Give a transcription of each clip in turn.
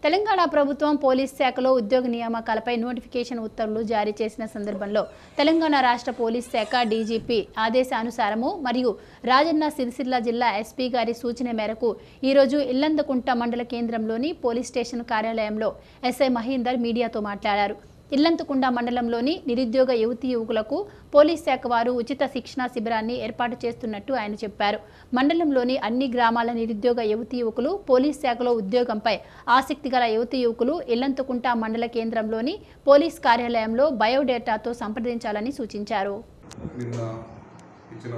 తెలంగాణ ప్రభుత్వం పోలీస్ శాఖలో ఉద్యోగ నియామకాలపై నోటిఫికేషన్ ఉత్తర్వులు జారీ చేసిన సందర్భంలో తెలంగాణ రాష్ట్ర పోలీస్ శాఖ డీజీపీ ఆదేశానుసారము మరియు రాజన్న సిరిసిల్ల జిల్లా ఎస్పీ గారి సూచన మేరకు ఈరోజు ఇల్లందకుంట మండల కేంద్రంలోని పోలీస్ స్టేషన్ కార్యాలయంలో ఎస్ఐ మహీందర్ మీడియాతో మాట్లాడారు ఇల్లంతకుండ మండలంలోని నిరుద్యోగ యువతీ యువకులకు పోలీస్ శాఖ వారు ఉచిత శిక్షణా శిబిరాన్ని ఏర్పాటు చేస్తున్నట్టు ఆయన చెప్పారు మండలంలోని అన్ని గ్రామాల నిరుద్యోగ యువతీ యువకులు పోలీస్ శాఖలో ఉద్యోగంపై ఆసక్తి గల యువతీ యువకులు ఇల్లంతకుంట మండల కేంద్రంలోని పోలీస్ కార్యాలయంలో బయోడేటాతో సంప్రదించాలని సూచించారు నిన్న ఇచ్చిన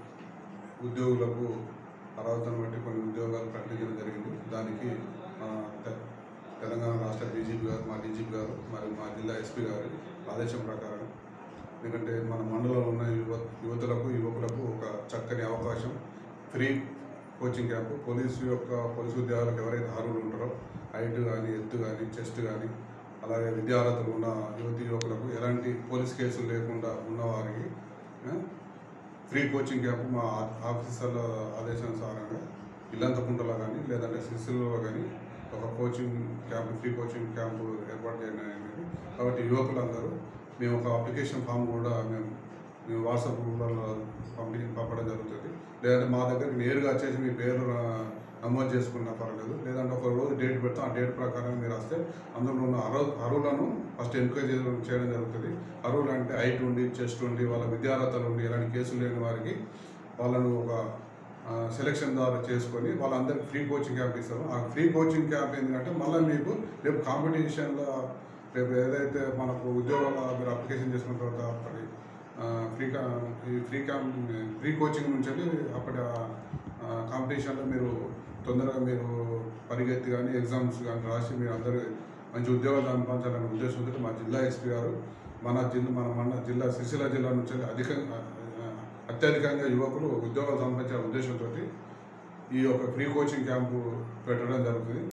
ఉద్యోగులకు అర్హతను బట్టి కొన్ని ఉద్యోగాలు ప్రకటించడం జరిగింది దానికి ఆ, తె- తెలంగాణ రాష్ట్ర డీజీపీ గారు మా డీజీపీ గారు మరియు మా జిల్లా ఎస్పీ గారి ఆదేశం ప్రకారం ఎందుకంటే మన మండలంలో ఉన్న యువ యువతులకు యువకులకు ఒక చక్కని అవకాశం ఫ్రీ కోచింగ్ క్యాంప్ పోలీసు యొక్క పోలీసు ఉద్యోగాలకు ఎవరైతే అర్హులు ఉంటారో హైట్ కానీ ఎత్తు కానీ చెస్ట్ కానీ అలాగే విద్యార్హతలు ఉన్న యువతి యువకులకు ఎలాంటి పోలీస్ కేసులు లేకుండా ఉన్న వారికి ఆ, ఫ్రీ కోచింగ్ క్యాంప్ మా ఆ- ఆఫీసర్ల ఆదేశానుసారంగా ఇల్లంతకుంటలో కానీ లేదంటే సిరిసిల్లలో కానీ ఒక coaching camp free coaching camp ఏర్పాటు చేయడం అనేది కాబట్టి యువకులందరూ మేము ఒక అప్లికేషన్ ఫామ్ కూడా మేము మేము వాట్సాప్ గ్రూప్లలో పంపి పంపడం జరుగుతుంది లేదంటే మా దగ్గరికి నేరుగా వచ్చేసి మీ పేరు ఆ, నమోదు చేసుకున్నా పర్వాలేదు లేదంటే ఒక రోజు డేట్ పెడతాం ఆ డేట్ ప్రకారం మీరు వస్తే అందులో ఉన్న అర్హు అర్హులను ఫస్ట్ ఎంపిక చేయడం చేయడం జరుగుతుంది అర్హులు అంటే హైట్ ఉండి చెస్ట్ ఉండి వాళ్ళ విద్యార్హతలు ఉండి ఎలాంటి కేసులు లేని వారికి వాళ్ళను ఒక సెలక్షన్ ద్వారా చేసుకొని వాళ్ళందరికీ ఫ్రీ కోచింగ్ క్యాంప్ ఇస్తారు ఆ ఫ్రీ కోచింగ్ క్యాంప్ ఏంటంటే మళ్ళీ మీకు రేపు కాంపిటీషన్లో రేపు ఏదైతే మనకు ఉద్యోగాల మీరు అప్లికేషన్ చేసుకున్న తర్వాత అప్పటి ఆ, ఫ్రీ కా ఈ ఫ్రీ క్యాంప్ ఫ్రీ కోచింగ్ నుంచి వెళ్ళి అప్పటి ఆ, కాంపిటీషన్లో మీరు తొందరగా మీరు పరిగెత్తి కానీ ఎగ్జామ్స్ కానీ రాసి మీరు అందరూ మంచి ఉద్యోగాలు సంపాదించాలనే ఉద్దేశంతో మా జిల్లా ఎస్పీ గారు మన జిల్లా మన మన జిల్లా సిరిసిల్ల జిల్లా నుంచి వెళ్ళి అధికంగా ఆ, అత్యధికంగా యువకులు ఉద్యోగాలు సంపాదించే ఉద్దేశంతో ఈ యొక్క ఫ్రీ కోచింగ్ క్యాంపు పెట్టడం జరుగుతుంది